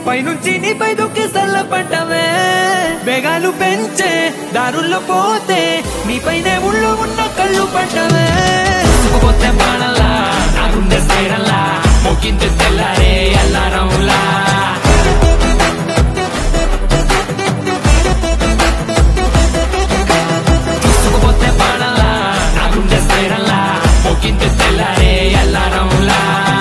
పైనుంచి నీపై దుక్కి సల్లపడ్డవే బేగాలు పెంచే దారుల్లో పోతే నీపైనే ఉళ్ళు ఉన్న కళ్ళు పడ్డవే పోతే బాణలా నా గుండె సైరల్లా మోకింది తెల్లారే అల్లారంలా తీసుకుపోతే బాణలా నా గుండె సైరల్లా మోకింది తెల్లారే అల్లారంలా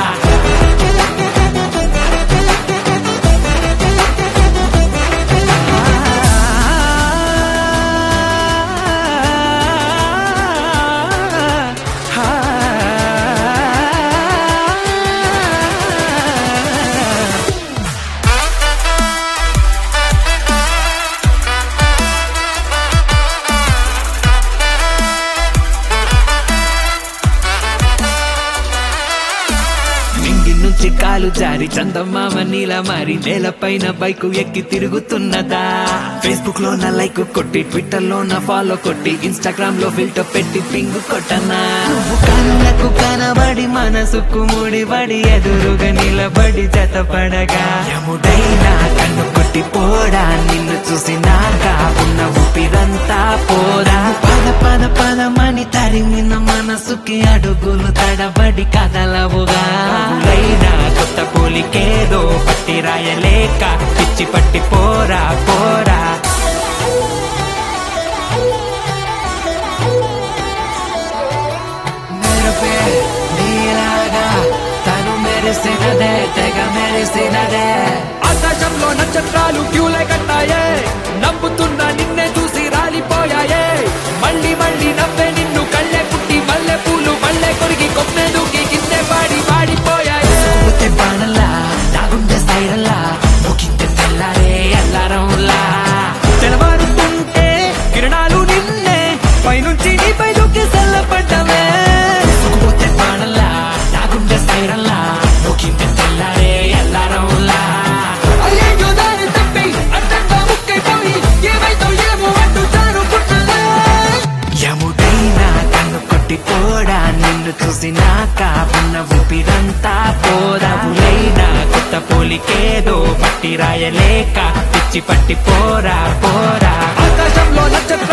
నింగి నుంచి కాలు జారి చందమామ నీల మారి నేలపైన బైకు ఎక్కి తిరుగుతున్నదా ఫేస్బుక్ లో నా లైక్ కొట్టి ట్విట్టర్ లో నా ఫాలో కొట్టి ఇన్స్టాగ్రామ్ లో ఫిల్టర్ పెట్టి పింగు కొట్టనా నువ్వు కళ్ళకు కనబడి మనసుకు ముడిబడి ఎదురుగా నిలబడి జతపడగా ఎముడైనా కన్ను కొట్టి పోడా నిన్ను చూసినాక ఉన్న ఊపిరంతా పోరా పద పద పదమని తరిమిన మనసుకి అడుగులు తడబడి కదలవుగా లైనా కొత్త పోలికేదో పట్టి రాయలేక పిచ్చి పట్టి పోరా పోరా మెరుపే నీలాగా తను మెరిసినదే తెగ మెరిసినదే ఆకాశంలో నక్షత్రాలు క్యూలై కట్టాయే నవ్వుతున్న నిన్నే చూసి రాలిపోయాయే మళ్ళీ మళ్ళీ నవ్వే నిన్ను కళ్ళే పుట్టి మల్లె పూలు మళ్ళే కొరిగి కొమ్మె దూకి కిందే పాడి పాడిపోయాయే బాణల్లా నా గుండె సైరల్లా ముగింతే తెల్లారే అల్లారంలా తెలవారుతుంటే కిరణాలు నిన్నే పైనుంచి నీపై దూకి చల్లపడ్డవే పోతే బాణల్లా నా గుండె సైరల్లా ముగింతే తెల్లారే అల్లారంలా అయ్యయ్యో దారి తప్పి అడ్డంగా ముక్కైపోయి ఏమైతో ఏమో అంటూ జారుకుంటున్నా యముడైనా కన్ను కొట్టి పోడా నిన్ను చూసినాక ఉన్న ఊపిరంతా పోరావులైనా కొత్త పోలికేదో పట్టి రాయలేక పిచ్చి పట్టి పోరా పోరా ఆకాశంలో నక్షత్ర